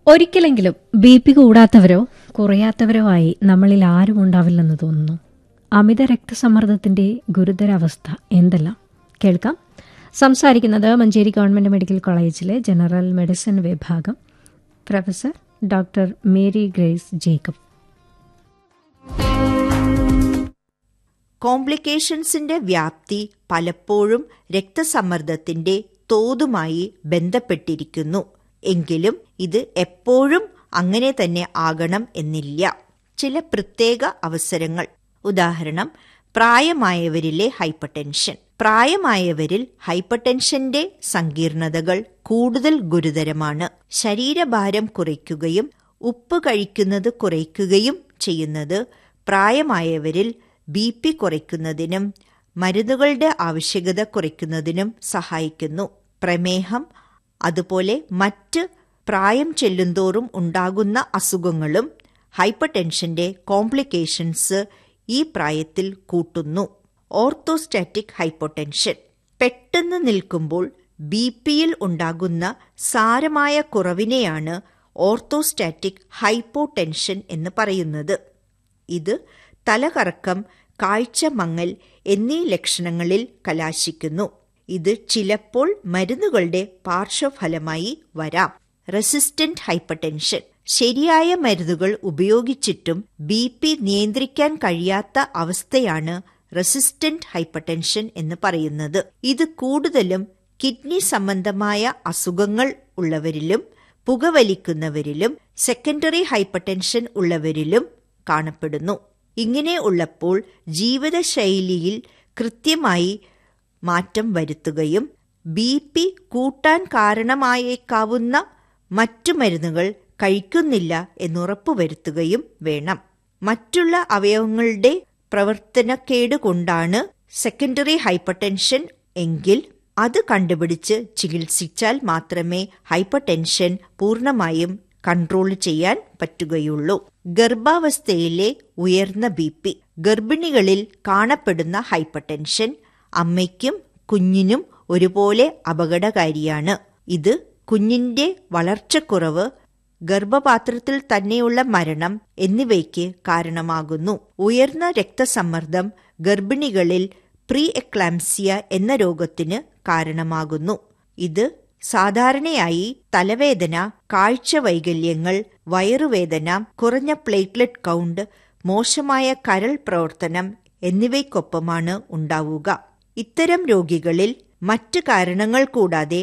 ഒരിക്കലെങ്കിലും B P കൂടാത്തവരോ കുറയാത്തവരോ ആയി നമ്മളിൽ ആരും ഉണ്ടാവില്ലെന്ന് തോന്നുന്നു അമിത രക്തസമ്മർദ്ദത്തിന്റെ ഗുരുതരാവസ്ഥ എന്തെല്ലാം കേൾക്കാം സംസാരിക്കുന്നത് മഞ്ചേരി ഗവൺമെന്റ് മെഡിക്കൽ കോളേജിലെ ജനറൽ മെഡിസിൻ വിഭാഗം professor doctor Mary Grace Jacob കോംപ്ലിക്കേഷൻസിന്റെ വ്യാപ്തി പലപ്പോഴും രക്തസമ്മർദ്ദത്തിന്റെ തോതുമായി ബന്ധപ്പെട്ടിരിക്കുന്നു എങ്കിലും ഇത് എപ്പോഴും അങ്ങനെ തന്നെ ആകണം എന്നില്ല ചില പ്രത്യേക അവസരങ്ങൾ ഉദാഹരണം പ്രായമായവരിലെ ഹൈപ്പർടെൻഷൻ പ്രായമായവരിൽ ഹൈപ്പർടെൻഷന്റെ സങ്കീർണതകൾ കൂടുതൽ ഗുരുതരമാണ് ശരീരഭാരം കുറയ്ക്കുകയും ഉപ്പ് കഴിക്കുന്നത് കുറയ്ക്കുകയും ചെയ്യുന്നത് പ്രായമായവരിൽ ബി പി കുറയ്ക്കുന്നതിനും മരുന്നുകളുടെ ആവശ്യകത കുറയ്ക്കുന്നതിനും സഹായിക്കുന്നു പ്രമേഹം അതുപോലെ മറ്റ് പ്രായം ചെല്ലുന്തോറും ഉണ്ടാകുന്ന അസുഖങ്ങളും ഹൈപ്പർടെൻഷന്റെ കോംപ്ലിക്കേഷൻസ് ഈ പ്രായത്തിൽ കൂട്ടുന്നു ഓർത്തോസ്റ്റാറ്റിക് ഹൈപ്പോടെൻഷൻ പെട്ടെന്ന് നിൽക്കുമ്പോൾ ബി പിയിൽ ഉണ്ടാകുന്ന സാരമായ കുറവിനെയാണ് ഓർത്തോസ്റ്റാറ്റിക് ഹൈപ്പോടെൻഷൻ എന്ന് പറയുന്നത് ഇത് തലകറക്കം കാഴ്ച മങ്ങൽ എന്നീ ലക്ഷണങ്ങളിൽ കലാശിക്കുന്നു ഇത് ചിലപ്പോൾ മരുന്നുകളുടെ പാർശ്വഫലമായി വരാം റെസിസ്റ്റന്റ് ഹൈപ്പർടെൻഷൻ ശരിയായ മരുന്നുകൾ ഉപയോഗിച്ചിട്ടും ബി പി നിയന്ത്രിക്കാൻ കഴിയാത്ത അവസ്ഥയാണ് റെസിസ്റ്റന്റ് ഹൈപ്പർടെൻഷൻ എന്ന് പറയുന്നത് ഇത് കൂടുതലും കിഡ്നി സംബന്ധമായ അസുഖങ്ങൾ ഉള്ളവരിലും പുകവലിക്കുന്നവരിലും സെക്കൻഡറി ഹൈപ്പർടെൻഷൻ ഉള്ളവരിലും കാണപ്പെടുന്നു ഇങ്ങനെ ഉള്ളപ്പോൾ ജീവിതശൈലിയിൽ കൃത്യമായി മാറ്റം വരുത്തുകയും ബി പി കൂട്ടാൻ കാരണമായേക്കാവുന്ന മറ്റു മരുന്നുകൾ കഴിക്കുന്നില്ല എന്നുറപ്പുവരുത്തുകയും വേണം മറ്റുള്ള അവയവങ്ങളുടെ പ്രവർത്തനക്കേട് കൊണ്ടാണ് സെക്കൻഡറി ഹൈപ്പർടെൻഷൻ എങ്കിൽ അത് കണ്ടുപിടിച്ച് ചികിത്സിച്ചാൽ മാത്രമേ ഹൈപ്പർടെൻഷൻ പൂർണ്ണമായും കൺട്രോൾ ചെയ്യാൻ പറ്റുകയുള്ളൂ ഗർഭാവസ്ഥയിലെ ഉയർന്ന ബി പി ഗർഭിണികളിൽ കാണപ്പെടുന്ന ഹൈപ്പർടെൻഷൻ അമ്മയ്ക്കും കുഞ്ഞിനും ഒരുപോലെ അപകടകാരിയാണ് ഇത് കുഞ്ഞിന്റെ വളർച്ചക്കുറവ് ഗർഭപാത്രത്തിൽ തന്നെയുള്ള മരണം എന്നിവയ്ക്ക് കാരണമാകുന്നു ഉയർന്ന രക്തസമ്മർദ്ദം ഗർഭിണികളിൽ പ്രീ എക്ലാംസിയ എന്ന രോഗത്തിന് കാരണമാകുന്നു ഇത് സാധാരണയായി തലവേദന കാഴ്ച വൈകല്യങ്ങൾ വയറുവേദന കുറഞ്ഞ പ്ലേറ്റ്ലെറ്റ് കൗണ്ട് മോശമായ കരൾ പ്രവർത്തനം എന്നിവയ്ക്കൊപ്പമാണ് ഉണ്ടാവുക ഇത്തരം രോഗികളിൽ മറ്റ് കാരണങ്ങൾ കൂടാതെ